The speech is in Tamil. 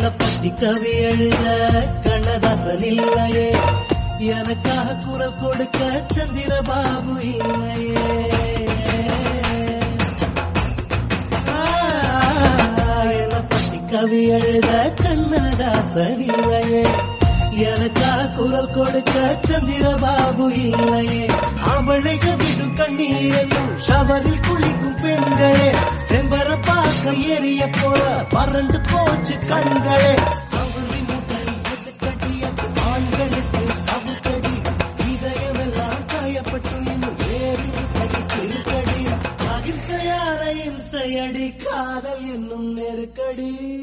என்ன பத்தி கவி எழுத கண்ணதாசன் இல்லையே எனக்காக குரல் கொடுக்க சந்திரபாபு இல்லையே ஆ, என்ன பத்தி கவி எழுத கண்ணதாசன் இல்லையே எனக்காக குரல் கொடுக்க சந்திரபாபு இல்லையே அவளை விடும் கண்ணீர் என்னும் ஷவரில் குளிக்கும் பெண்களே செம்பர பார்க்க எரிய போல வறண்டு போச்சு கண்களே சவுரி முதல் எதுக்கடியது ஆண்களுக்கு சவுக்கடி இதயமெல்லாம் காயப்பட்டு இன்னும் வேறு திருக்கடி அகிம்சையான இம்சையடி காதல் என்னும் நெருக்கடி